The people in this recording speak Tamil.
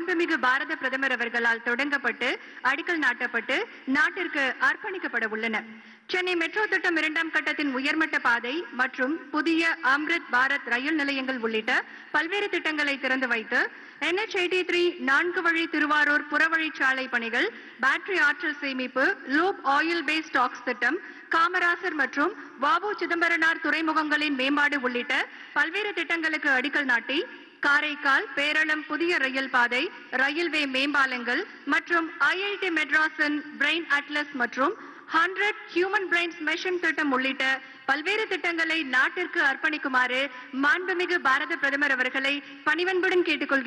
மாண்புமிகு பாரத பிரதமர் அவர்களால் தொடங்கப்பட்டு அடிக்கல் நாட்டப்பட்டு நாட்டிற்கு அர்ப்பணிக்கப்பட உள்ளன சென்னை மெட்ரோ திட்டம் இரண்டாம் கட்டத்தின் உயர்மட்ட பாதை மற்றும் புதிய அம்ரித் பாரத் ரயில் நிலையங்கள் உள்ளிட்ட பல்வேறு திட்டங்களை திறந்து வைத்து என்ஹெச் எயிட்டி த்ரீ நான்கு வழி திருவாரூர் புறவழிச்சாலை பணிகள் பேட்டரி ஆற்றல் சேமிப்பு லூப் ஆயில் பேஸ் ஸ்டாக்ஸ் திட்டம் காமராசர் மற்றும் வாவு சிதம்பரனார் துறைமுகங்களின் மேம்பாடு உள்ளிட்ட பல்வேறு திட்டங்களுக்கு அடிக்கல் நாட்டி காரைக்கால் பேரளம் புதிய ரயில் பாதை ரயில்வே மேம்பாலங்கள் மற்றும் ஐஐடி மெட்ராஸின் பிரெயின் அட்லஸ் மற்றும் ஹண்ட்ரட் ஹியூமன் பிரெயின்ஸ் மெஷின் திட்டம் உள்ளிட்ட பல்வேறு திட்டங்களை நாட்டிற்கு அர்ப்பணிக்குமாறு மாண்புமிகு பாரத பிரதமர் அவர்களை பணிவன்புடன் கேட்டுக்கொள்கிறேன்